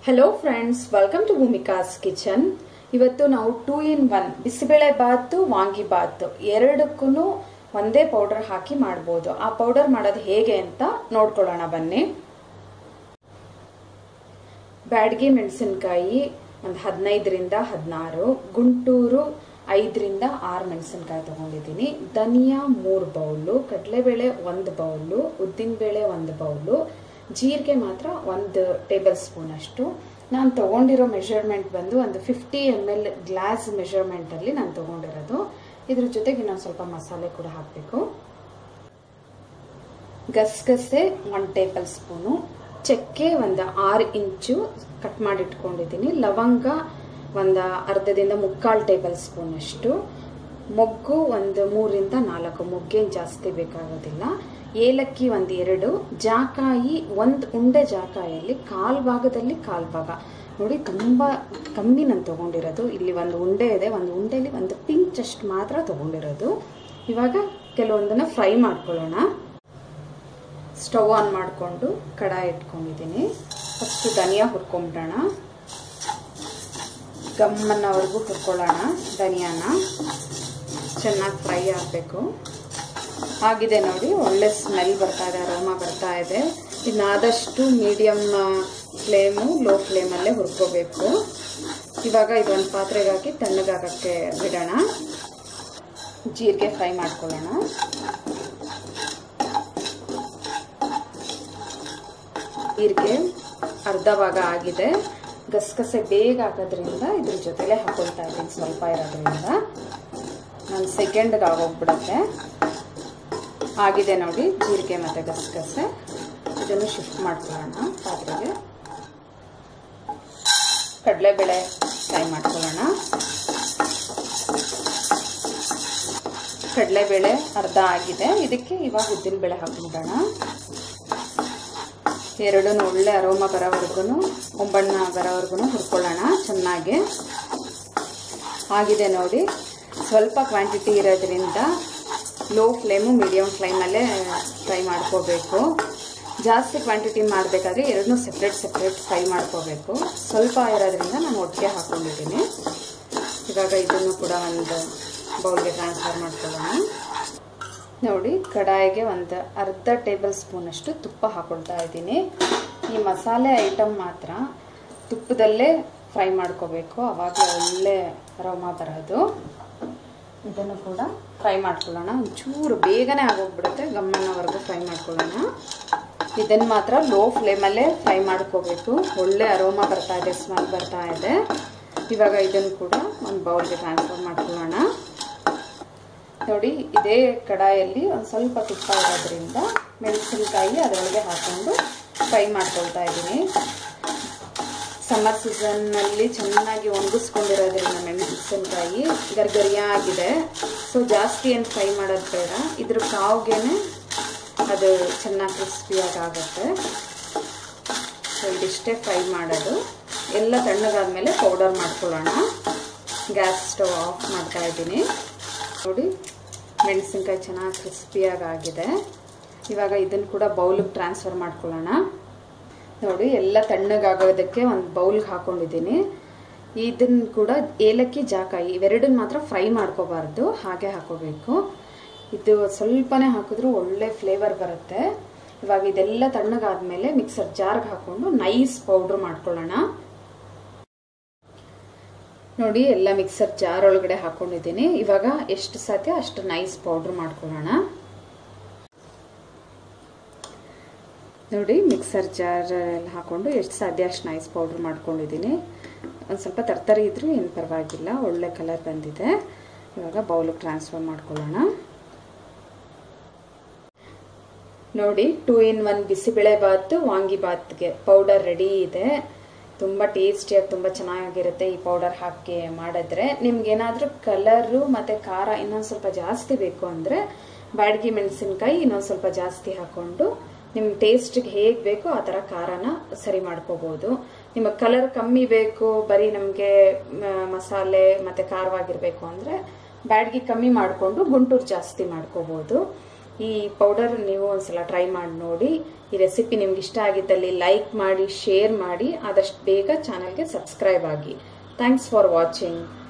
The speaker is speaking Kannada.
ಹಲೋ ಫ್ರೆಂಡ್ಸ್ ವೆಲ್ಕಮ್ ಟು ಭೂಮಿಕಾಸ್ ಕಿಚನ್ ಇವತ್ತು ನಾವು two in one bisibele bath vangi bath ಎರಡಕ್ಕೂ ಒಂದೇ ಪೌಡರ್ ಹಾಕಿ ಮಾಡ್ಬೋದು ಆ ಪೌಡರ್ ಮಾಡೋದು ಹೇಗೆ ಅಂತ ನೋಡ್ಕೊಳ್ಳೋಣ ಬನ್ನಿ ಬ್ಯಾಡಗಿ ಮೆಣಸಿನ್ಕಾಯಿ ಒಂದು ಹದಿನೈದರಿಂದ ಹದಿನಾರು ಗುಂಟೂರು ಐದರಿಂದ ಆರು ಮೆಣಸಿನ್ಕಾಯಿ ತಗೊಂಡಿದ್ದೀನಿ ಧನಿಯಾ ಮೂರು ಬೌಲು ಕಡಲೆಬೇಳೆ ಒಂದು ಬೌಲು ಉದ್ದಿನಬೇಳೆ ಒಂದು ಬೌಲು ಜೀರಿಗೆ ಮಾತ್ರ ಒಂದು ಟೇಬಲ್ ಸ್ಪೂನ್ ಅಷ್ಟು ನಾನು ತಗೊಂಡಿರೋ ಮೆಷರ್ಮೆಂಟ್ ಬಂದು ಒಂದು ಫಿಫ್ಟಿ ಎಮ್ ಎಲ್ ಗ್ಲಾಸ್ ಮೆಷರ್ಮೆಂಟಲ್ಲಿ ನಾನು ತಗೊಂಡಿರೋದು ಇದ್ರ ಜೊತೆಗೆ ಇನ್ನೊಂದು ಸ್ವಲ್ಪ ಮಸಾಲೆ ಕೂಡ ಹಾಕಬೇಕು ಗಸಗಸೆ ಒನ್ ಟೇಬಲ್ ಸ್ಪೂನು ಚಕ್ಕೆ ಒಂದು ಆರು ಇಂಚು ಕಟ್ ಮಾಡಿ ಇಟ್ಕೊಂಡಿದ್ದೀನಿ ಲವಂಗ ಒಂದು ಅರ್ಧದಿಂದ ಮುಕ್ಕಾಲು ಟೇಬಲ್ ಸ್ಪೂನ್ ಅಷ್ಟು ಮೊಗ್ಗು ಒಂದು ಮೂರಿಂದ ನಾಲ್ಕು ಮೊಗ್ಗೇನು ಜಾಸ್ತಿ ಬೇಕಾಗೋದಿಲ್ಲ ಏಲಕ್ಕಿ ಒಂದು ಎರಡು ಜಾಕಾಯಿ ಒಂದು ಉಂಡೆ ಜಾಕಾಯಲ್ಲಿ ಕಾಲ್ ಭಾಗದಲ್ಲಿ ಕಾಲ್ ಭಾಗ ನೋಡಿ ತುಂಬ ಕಮ್ಮಿ ನಾನು ತೊಗೊಂಡಿರೋದು ಇಲ್ಲಿ ಒಂದು ಉಂಡೆ ಇದೆ ಒಂದು ಉಂಡೆಲಿ ಒಂದು ಪಿಂಚ್ ಅಷ್ಟು ಮಾತ್ರ ತೊಗೊಂಡಿರೋದು ಇವಾಗ ಕೆಲವೊಂದನ್ನು ಫ್ರೈ ಮಾಡ್ಕೊಳ್ಳೋಣ ಸ್ಟವ್ ಆನ್ ಮಾಡಿಕೊಂಡು ಕಡಾಯಿ ಇಟ್ಕೊಂಡಿದ್ದೀನಿ ಫಸ್ಟು ಧನಿಯಾ ಹುರ್ಕೊಂಬಿಡೋಣ ಗಮ್ಮನ್ನವರೆಗೂ ಹುರ್ಕೊಳ್ಳೋಣ ಧನಿಯಾನ ಚೆನ್ನಾಗಿ ಫ್ರೈ ಆಗಬೇಕು ಆಗಿದೆ ನೋಡಿ ಒಳ್ಳೆ ಸ್ಮೆಲ್ ಬರ್ತಾ ಇದೆ ಅರೋಮ ಬರ್ತಾ ಇದೆ ಇನ್ನಾದಷ್ಟು ಮೀಡಿಯಮ್ ಫ್ಲೇಮು ಲೋ ಫ್ಲೇಮಲ್ಲೇ ಹುರ್ಕೋಬೇಕು ಇವಾಗ ಇದೊಂದು ಪಾತ್ರೆಗೆ ಹಾಕಿ ತಣ್ಣಗಾಗಕ್ಕೆ ಬಿಡೋಣ ಜೀರಿಗೆ ಫ್ರೈ ಮಾಡ್ಕೊಳ್ಳೋಣ ಜೀರಿಗೆ ಅರ್ಧ ಭಾಗ ಆಗಿದೆ ಗಸಗಸೆ ಬೇಗ ಹಾಕೋದ್ರಿಂದ ಇದ್ರ ಜೊತೆಲೆ ಹಾಕೊಳ್ತಾ ಇದ್ದೀನಿ ಸ್ವಲ್ಪ ಇರೋದ್ರಿಂದ ನಾನು ಸೆಕೆಂಡ್ಗೆ ಆಗೋಗ್ಬಿಡುತ್ತೆ ಆಗಿದೆ ನೋಡಿ ಜೀರಿಗೆ ಮತ್ತು ಗಸಗಸೆ ಇದನ್ನು ಶಿಫ್ಟ್ ಮಾಡ್ಕೊಳ್ಳೋಣ ಪಾತ್ರೆಗೆ ಕಡಲೆಬೇಳೆ ಫ್ರೈ ಮಾಡ್ಕೊಳ್ಳೋಣ ಕಡಲೆಬೇಳೆ ಅರ್ಧ ಆಗಿದೆ ಇದಕ್ಕೆ ಇವಾಗ ಉದ್ದಿನಬೇಳೆ ಹಾಕ್ಬಿಡೋಣ ಎರಡೂ ಒಳ್ಳೆ ಅರೋಮ ಬರೋವರೆಗೂ ಒಂಬಣ್ಣ ಬರೋವರೆಗೂ ಹುರ್ಕೊಳ್ಳೋಣ ಚೆನ್ನಾಗಿ ಆಗಿದೆ ನೋಡಿ ಸ್ವಲ್ಪ ಕ್ವಾಂಟಿಟಿ ಇರೋದ್ರಿಂದ ಲೋ ಫ್ಲೇಮು ಮೀಡಿಯಮ್ ಫ್ಲೇಮಲ್ಲೇ ಫ್ರೈ ಮಾಡ್ಕೋಬೇಕು ಜಾಸ್ತಿ ಕ್ವಾಂಟಿಟಿ ಮಾಡಬೇಕಾದ್ರೆ ಎರಡನ್ನೂ ಸೆಪ್ರೇಟ್ ಸೆಪ್ರೇಟ್ ಫ್ರೈ ಮಾಡ್ಕೋಬೇಕು ಸ್ವಲ್ಪ ಇರೋದ್ರಿಂದ ನಾನು ಒಟ್ಟಿಗೆ ಹಾಕ್ಕೊಂಡಿದ್ದೀನಿ ಇವಾಗ ಇದನ್ನು ಕೂಡ ಒಂದು ಬೌಲ್ಗೆ ಟ್ರಾನ್ಸ್ಫರ್ ಮಾಡ್ಕೊಳ್ಳೋಣ ನೋಡಿ ಕಡಾಯಿಗೆ ಒಂದು ಅರ್ಧ ಟೇಬಲ್ ಸ್ಪೂನಷ್ಟು ತುಪ್ಪ ಹಾಕೊಳ್ತಾ ಇದ್ದೀನಿ ಈ ಮಸಾಲೆ ಐಟಮ್ ಮಾತ್ರ ತುಪ್ಪದಲ್ಲೇ ಫ್ರೈ ಮಾಡ್ಕೋಬೇಕು ಆವಾಗ ಒಳ್ಳೆ ಅರೋಮ ಬರೋದು ಇದನ್ನು ಕೂಡ ಫ್ರೈ ಮಾಡ್ಕೊಳ್ಳೋಣ ಒಂಚೂರು ಬೇಗನೆ ಆಗೋಗ್ಬಿಡುತ್ತೆ ಗಮ್ಮನವರೆಗೂ ಫ್ರೈ ಮಾಡ್ಕೊಳ್ಳೋಣ ಇದನ್ನು ಮಾತ್ರ ಲೋ ಫ್ಲೇಮಲ್ಲೇ ಫ್ರೈ ಮಾಡ್ಕೋಬೇಕು ಒಳ್ಳೆ ಅರೋಮ ಬರ್ತಾ ಇದೆ ಸ್ಮೆಲ್ ಬರ್ತಾ ಇದೆ ಇವಾಗ ಇದನ್ನು ಕೂಡ ಒಂದು ಬೌಲ್ಗೆ ಟ್ರಾನ್ಸ್ಫರ್ ಮಾಡ್ಕೊಳ್ಳೋಣ ನೋಡಿ ಇದೇ ಕಡಾಯಲ್ಲಿ ಒಂದು ಸ್ವಲ್ಪ ತುಪ್ಪ ಇರೋದ್ರಿಂದ ಮೆಣಸಿನಕಾಯಿ ಅದರೊಳಗೆ ಹಾಕೊಂಡು ಫ್ರೈ ಮಾಡ್ಕೊಳ್ತಾ ಇದ್ದೀನಿ ಸಮ್ಮರ್ ಸೀಸನ್ನಲ್ಲಿ ಚೆನ್ನಾಗಿ ಒಣಗಿಸ್ಕೊಂಡಿರೋದ್ರಿಂದ ಮೆಣಸಿನಕಾಯಿ ಗರ್ಗರಿಯಾಗಿದೆ ಸೊ ಜಾಸ್ತಿ ಏನು ಫ್ರೈ ಮಾಡೋದು ಬೇಡ ಇದ್ರ ಕಾವ್ಗೆನೆ ಅದು ಚೆನ್ನಾಗಿ ಕ್ರಿಸ್ಪಿಯಾಗಿ ಆಗುತ್ತೆ ಸೊ ಇದಿಷ್ಟೇ ಫ್ರೈ ಮಾಡೋದು ಎಲ್ಲ ತಣ್ಣಗಾದ್ಮೇಲೆ ಪೌಡರ್ ಮಾಡ್ಕೊಳ್ಳೋಣ ಗ್ಯಾಸ್ ಸ್ಟವ್ ಆಫ್ ಮಾಡ್ತಾ ಇದ್ದೀನಿ ನೋಡಿ ಮೆಣಸಿನ್ಕಾಯಿ ಚೆನ್ನಾಗಿ ಕ್ರಿಸ್ಪಿಯಾಗಿ ಆಗಿದೆ ಇವಾಗ ಇದನ್ನು ಕೂಡ ಬೌಲಿಗೆ ಟ್ರಾನ್ಸ್ಫರ್ ಮಾಡ್ಕೊಳ್ಳೋಣ ನೋಡಿ ಎಲ್ಲ ತಣ್ಣಗಾಗೋದಕ್ಕೆ ಒಂದು ಬೌಲ್ಗೆ ಹಾಕೊಂಡಿದ್ದೀನಿ ಇದನ್ನು ಕೂಡ ಏಲಕ್ಕಿ ಜಾಕಾಯಿ ಇವೆರಡನ್ನ ಮಾತ್ರ ಫ್ರೈ ಮಾಡ್ಕೋಬಾರ್ದು ಹಾಗೆ ಹಾಕೋಬೇಕು ಇದು ಸ್ವಲ್ಪನೇ ಹಾಕಿದ್ರೂ ಒಳ್ಳೆ ಫ್ಲೇವರ್ ಬರುತ್ತೆ ಇವಾಗ ಇದೆಲ್ಲ ತಣ್ಣಗಾದ್ಮೇಲೆ ಮಿಕ್ಸರ್ ಜಾರ್ಗೆ ಹಾಕೊಂಡು ನೈಸ್ ಪೌಡ್ರ್ ಮಾಡ್ಕೊಳ್ಳೋಣ ನೋಡಿ ಎಲ್ಲ ಮಿಕ್ಸರ್ ಜಾರ್ ಒಳಗಡೆ ಹಾಕೊಂಡಿದ್ದೀನಿ ಇವಾಗ ಎಷ್ಟು ಸಾಧ್ಯ ಅಷ್ಟು ನೈಸ್ ಪೌಡ್ರ್ ಮಾಡ್ಕೊಳ್ಳೋಣ ನೋಡಿ ಮಿಕ್ಸರ್ ಜಾರ್ ಎಲ್ಲ ಹಾಕೊಂಡು ಎಷ್ಟು ಸಾಧ್ಯ ಅಷ್ಟು ನೈಸ್ ಪೌಡ್ರ್ ಮಾಡ್ಕೊಂಡಿದ್ದೀನಿ ಒಂದು ಸ್ವಲ್ಪ ತರ್ತರಿ ಇದ್ರೂ ಏನು ಪರವಾಗಿಲ್ಲ ಒಳ್ಳೆ ಕಲರ್ ಬಂದಿದೆ ಇವಾಗ ಬೌಲಿಗೆ ಟ್ರಾನ್ಸ್ಫರ್ ಮಾಡ್ಕೊಳ್ಳೋಣ ನೋಡಿ two in one bisibele bath vangi ಬಾತ್ಗೆ ಪೌಡರ್ ರೆಡಿ ಇದೆ ತುಂಬ ಟೇಸ್ಟಿಯಾಗಿ ತುಂಬ ಚೆನ್ನಾಗಿರುತ್ತೆ ಈ ಪೌಡರ್ ಹಾಕಿ ಮಾಡಿದ್ರೆ ನಿಮ್ಗೇನಾದರೂ ಕಲರು ಮತ್ತು ಖಾರ ಇನ್ನೊಂದು ಸ್ವಲ್ಪ ಜಾಸ್ತಿ ಬೇಕು ಅಂದರೆ ಬ್ಯಾಡಗಿ ಮೆಣಸಿನ್ಕಾಯಿ ಇನ್ನೊಂದು ಸ್ವಲ್ಪ ಜಾಸ್ತಿ ಹಾಕ್ಕೊಂಡು ನಿಮ್ಮ ಟೇಸ್ಟಿಗೆ ಹೇಗೆ ಬೇಕೋ ಆ ಥರ ಖಾರನ ಸರಿ ಮಾಡ್ಕೋಬೋದು ನಿಮಗೆ ಕಲರ್ ಕಮ್ಮಿ ಬೇಕು ಬರೀ ನಮಗೆ ಮಸಾಲೆ ಮತ್ತು ಖಾರವಾಗಿರಬೇಕು ಅಂದರೆ ಬ್ಯಾಡ್ಗಿ ಕಮ್ಮಿ ಮಾಡಿಕೊಂಡು ಗುಂಟೂರು ಜಾಸ್ತಿ ಮಾಡ್ಕೋಬೋದು ಈ ಪೌಡರ್ ನೀವು ಒಂದ್ಸಲ ಟ್ರೈ ಮಾಡಿ ನೋಡಿ ಈ ರೆಸಿಪಿ ನಿಮ್ಗೆ ಇಷ್ಟ ಆಗಿದ್ದಲ್ಲಿ ಲೈಕ್ ಮಾಡಿ ಶೇರ್ ಮಾಡಿ ಆದಷ್ಟು ಬೇಗ ಚಾನಲ್ಗೆ ಸಬ್ಸ್ಕ್ರೈಬ್ ಆಗಿ ಥ್ಯಾಂಕ್ಸ್ ಫಾರ್ ವಾಚಿಂಗ್